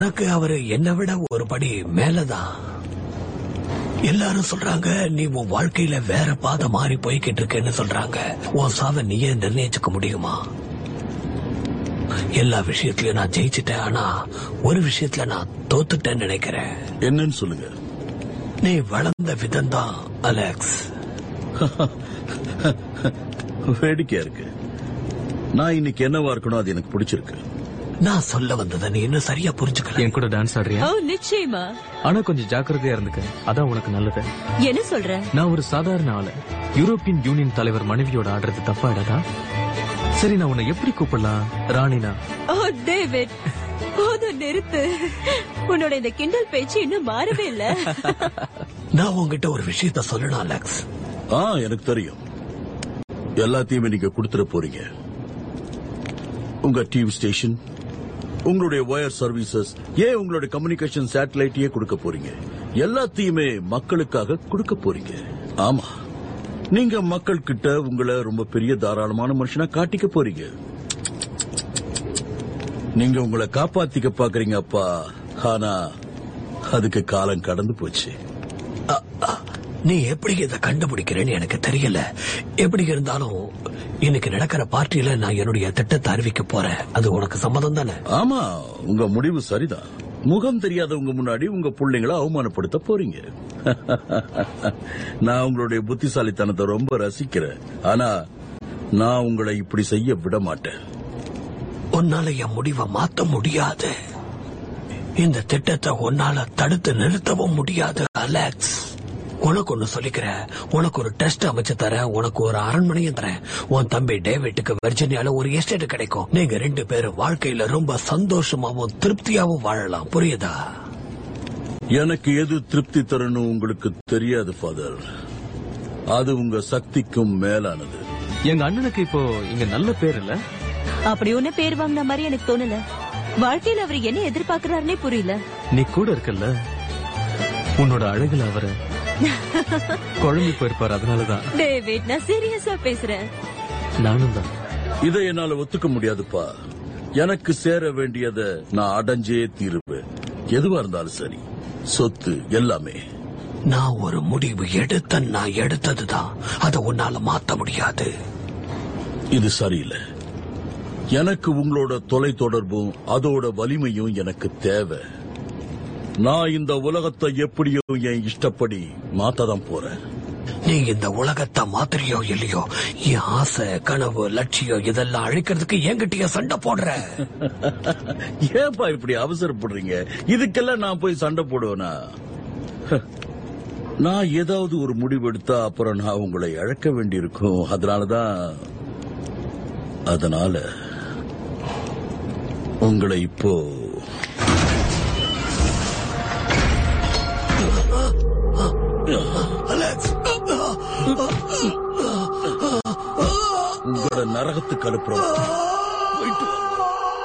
எனக்கு அவரு என்னை விட ஒரு படி மேலதான் எல்லாரும் சொல்றாங்க நீ உன் வாழ்க்கையில வேற பாதை மாறி போய்கிட்டு இருக்கேன்னு சொல்றாங்க உன் சாவை நீயே நிர்ணயிச்சுக்க முடியுமா எல்லா விஷயத்திலயும் நான் ஜெயிச்சிட்டேன் ஆனா ஒரு விஷயத்துல நான் தோத்துட்டேன்னு நினைக்கிறேன் என்னன்னு சொல்லுங்க நீ வளர்ந்த விதம் தான் அலெக்ஸ் வேடிக்கையா இருக்கு நான் இன்னைக்கு என்னவா இருக்கணும் அது எனக்கு பிடிச்சிருக்கு நான் சொல்ல வந்ததை நீ இன்னும் சரியா புரிஞ்சுக்கல என் கூட டான்ஸ் ஆடுறியா ஓ நிச்சயமா ஆனா கொஞ்சம் ஜாக்கிரதையா இருந்துக்க அதான் உனக்கு நல்லது என்ன சொல்ற நான் ஒரு சாதாரண ஆளு யூரோப்பியன் யூனியன் தலைவர் மனைவியோட ஆடுறது தப்பாடா சரி நான் உன்னை எப்படி கூப்பிடலாம் ராணினா ஓ டேவிட் போதும் நிறுத்து உன்னோட இந்த கிண்டல் பேச்சு இன்னும் மாறவே இல்ல நான் உன்கிட்ட ஒரு விஷயத்த சொல்லணும் அலெக்ஸ் ஆ எனக்கு தெரியும் எல்லாத்தையுமே நீங்க கொடுத்துட போறீங்க உங்க டிவி ஸ்டேஷன் உங்களுடைய ஒயர் சர்வீசஸ் ஏன் உங்களுடைய கம்யூனிகேஷன் சேட்டலைட்டையே கொடுக்க போறீங்க எல்லாத்தையுமே மக்களுக்காக கொடுக்க போறீங்க ஆமா நீங்க மக்கள் கிட்ட உங்களை ரொம்ப பெரிய தாராளமான மனுஷனா காட்டிக்க போறீங்க நீங்க உங்களை காப்பாத்திக்க பாக்குறீங்க அப்பா ஆனா அதுக்கு காலம் கடந்து போச்சு அ, அ, நீ எப்படி இதை கண்டுபிடிக்கிறேன்னு எனக்கு தெரியல எப்படி இருந்தாலும் இன்னைக்கு நடக்கிற பார்ட்டியில நான் என்னுடைய திட்டத்தை அறிவிக்க போறேன் அது உனக்கு சம்மதம் தானே ஆமா உங்க முடிவு சரிதான் முகம் தெரியாதவங்க முன்னாடி உங்க பிள்ளைங்களை அவமானப்படுத்த போறீங்க நான் உங்களுடைய புத்திசாலித்தனத்தை ரொம்ப ரசிக்கிறேன் ஆனா நான் உங்களை இப்படி செய்ய விட மாட்டேன் உன்னால என் முடிவை மாத்த முடியாது இந்த திட்டத்தை உன்னால தடுத்து நிறுத்தவும் முடியாது அலெக்ஸ் உனக்கு ஒண்ணு சொல்லிக்கிறேன் உனக்கு ஒரு டெஸ்ட் அமைச்சு தரேன் உனக்கு ஒரு அரண்மனையும் தரேன் உன் தம்பி டேவிட்டுக்கு வெர்ஜினியால ஒரு எஸ்டேட் கிடைக்கும் நீங்க ரெண்டு பேரும் வாழ்க்கையில ரொம்ப சந்தோஷமாவும் திருப்தியாவும் வாழலாம் புரியுதா எனக்கு எது திருப்தி தரணும் உங்களுக்கு தெரியாது ஃபாதர் அது உங்க சக்திக்கும் மேலானது எங்க அண்ணனுக்கு இப்போ இங்க நல்ல பேர் இல்ல அப்படி ஒண்ணு பேர் வாங்கின மாதிரி எனக்கு தோணல வாழ்க்கையில அவர் என்ன எதிர்பார்க்கறாருன்னே புரியல நீ கூட இருக்கல்ல உன்னோட அழகுல அவரை குழம்பி போயிருப்பாரு அதனாலதான் டேவிட் நான் சீரியஸா பேசுறேன் நானும் தான் இதை என்னால ஒத்துக்க முடியாதுப்பா எனக்கு சேர வேண்டியதை நான் அடைஞ்சே தீருவேன் எதுவா இருந்தாலும் சரி சொத்து எல்லாமே நான் ஒரு முடிவு எடுத்த நான் எடுத்ததுதான் அதை உன்னால மாத்த முடியாது இது சரியில்லை எனக்கு உங்களோட தொலை தொடர்பும் அதோட வலிமையும் எனக்கு தேவை நான் இந்த உலகத்தை எப்படியோ என் இஷ்டப்படி மாத்ததான் போறேன் நீ இந்த உலகத்தை மாத்திரையோ இல்லையோ என் ஆசை கனவு லட்சியம் இதெல்லாம் அழிக்கிறதுக்கு என்கிட்டயே சண்டை போடுற ஏன்பா இப்படி அவசரப்படுறீங்க இதுக்கெல்லாம் நான் போய் சண்டை போடுவேனா நான் ஏதாவது ஒரு முடிவு எடுத்தா அப்புறம் நான் உங்களை இழக்க வேண்டியிருக்கும் அதனாலதான் அதனால உங்களை இப்போ அலெக்ஸ் உங்களோட நரகத்துக்கு அனுப்புறோம் போயிட்டு வா